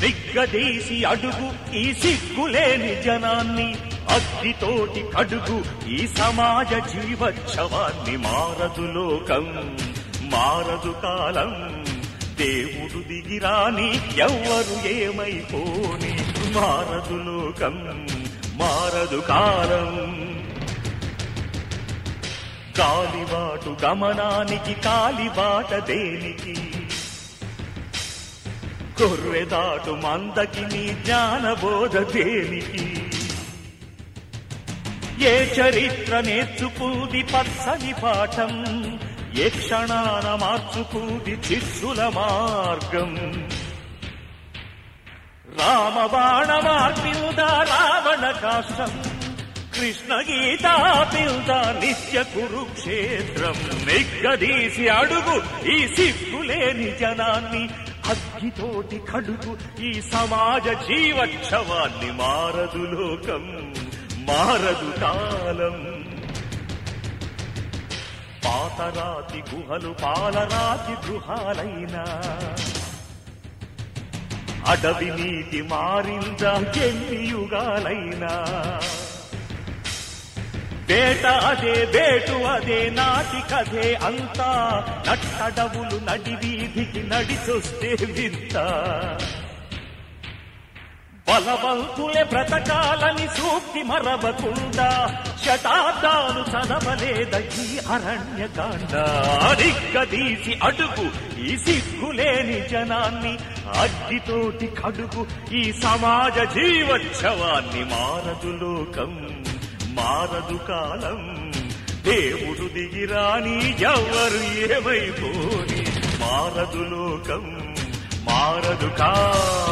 నిగ్గదీసి అడుగు ఈ సిగ్గులేని జనాన్ని అగ్గితోటి కడుగు ఈ సమాజ జీవోత్సవాన్ని మారదు లోకం మారదు కాలం దేవుడు దిగిరాని ఎవ్వరు ఏమైపోని మారదు లోకం మారదు కాలం గాలిబాటు గమనానికి కాలిబాట దేనికి కొర్రెదాటు మందకి నీ జ్ఞానబోధ దేనికి ఏ చరిత్ర నేర్చుకుంది పచ్చని పాఠం ఏ క్షణాన మార్చుకుంది చిస్సుల మార్గం రామబాణ మార్పిల్ద రావణ కాష్టం కృష్ణ గీతా పిల్ద నిత్య కురుక్షేత్రం నిగ్గదీసి అడుగు ఈ సిగ్గులేని జనాన్ని అగ్గితోటి కడుగు ఈ సమాజ జీవోత్సవాన్ని మారదు లోకం మారదు కాలం పాతరాతి గుహలు పాలరాతి గృహాలైనా అడవి నీటి మారిందా ఎన్ని యుగాలైనా వేట అదే వేటు అదే నాటి కథే అంతా నట్టడవులు నడి వీధికి నడిచొస్తే వింత బలవంతులే బ్రతకాలని సూక్తి మరవకుండా శతాబ్దాలు చదవలేద ఈ అరణ్యకాండ అడిగ్గదీసి అడుగు ఈ సిగ్గులేని జనాన్ని అగ్గితోటి కడుగు ఈ సమాజ జీవోత్సవాన్ని మారదు లోకం మారదు కాలం దేవుడు దిగిరాని ఎవరు ఏమైపోని మారదు లోకం మారదు కాలం